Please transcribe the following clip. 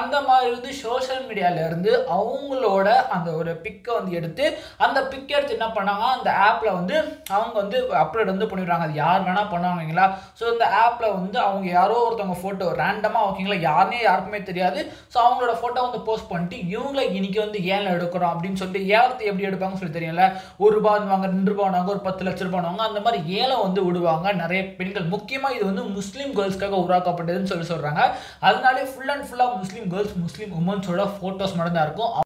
அந்த மாதிரி வந்து சோஷியல் மீடியால இருந்து அவங்களோட அந்த ஒரு பிக்கை வந்து எடுத்து அந்த பிக் எடுத்து என்ன பண்ணாங்க அந்த ஆப்பில் வந்து அவங்க வந்து அப்லோட் வந்து பண்ணிடுறாங்க அது யார் வேணால் பண்ணுவாங்கங்களா ஸோ இந்த ஆப்பில் வந்து அவங்க யாரோ ஒருத்தவங்க ஃபோட்டோ ரேண்டமாக ஓகேங்களா யாருனே யாருக்குமே தெரியாது ஸோ அவங்களோட ஃபோட்டோ வந்து போஸ்ட் பண்ணிட்டு இவங்களை இன்னைக்கு வந்து ஏலம் எடுக்கிறோம் அப்படின்னு சொல்லிட்டு ஏலத்தை எப்படி எடுப்பாங்கன்னு சொல்லி தெரியல ஒரு ரூபா வாங்க ரெண்டு ரூபா வாங்க ஒரு பத்து லட்ச ரூபாய் வாங்க அந்த மாதிரி ஏலம் வந்து விடுவாங்க நிறைய பெண்கள் முக்கியமாக இது வந்து முஸ்லீம் கேர்ள்ஸ்க்காக உருவாக்கப்பட்டதுன்னு சொல்லி சொல்கிறாங்க அதனாலே ஃபுல் அண்ட் ஃபுல்லாக முஸ்லீம் கேர்ள்ஸ் முஸ்லீம் உமன்ஸோட ஃபோட்டோஸ் மட்டும் தான் இருக்கும்